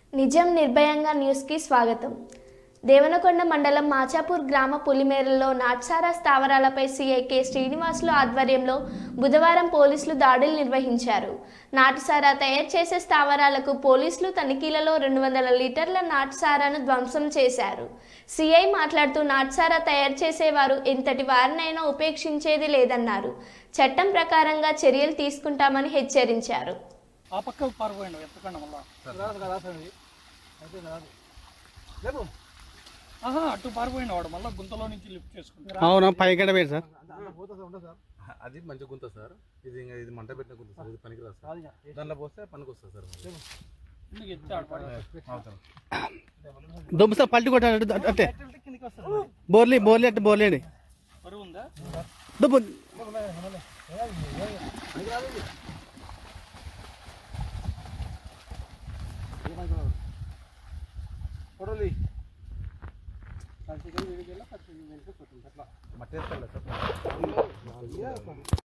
నిజం నిర్భయంగా న్యూస్కి స్వాగతం దేవనకొండ మండలం మాచాపూర్ గ్రామ పులిమేరల్లో నాట్సారా స్థావరాలపై సీఐ కె శ్రీనివాసులు ఆధ్వర్యంలో బుధవారం పోలీసులు దాడులు నిర్వహించారు నాటుసారా తయారు చేసే స్థావరాలకు పోలీసులు తనిఖీలలో రెండు వందల లీటర్ల నాటుసారాను ధ్వంసం చేశారు సీఐ మాట్లాడుతూ నాటుసారా తయారు చేసేవారు ఎంతటి వారినైనా ఉపేక్షించేది లేదన్నారు చట్టం ప్రకారంగా చర్యలు తీసుకుంటామని హెచ్చరించారు ఆ పక్క పారిపోయిండు ఎత్తకండి మళ్ళా రాదు కదా సార్ ఇది అయితే రాదు లేపు ఆహా అటు పారిపోయిండు వాడు మళ్ళీ గుంతలో నుంచి లిఫ్ట్ చేసుకుంటారు అవునా పైకి వేరు సార్ దాంట్లో పోతా సార్ ఉంటుంది సార్ అది మంచి గుంత సార్ ఇది ఇంకా ఇది మంట పెట్టిన గుంత సార్ ఇది పనికి రాదు సార్ రాదు ఇక. దాంట్లో పోస్తే పనికి వస్తుంది సార్ ఎందుకు ఎత్తి ఆడు పడి దుమ్ము సార్ పల్టి కొట్టాడు అంటే ఎట్లా కిందికి వస్తారు మరి? బోర్లీ బోర్లీ అంటే బోర్లీ అండి బరువు ఉందా దుబ్బు ఫోటోలు పది సెకండ్ వీడికి వెళ్ళి పది సెకండ్ వెనక్కి కొట్టింది అట్లా మట్టి వేసుకోవాలి సార్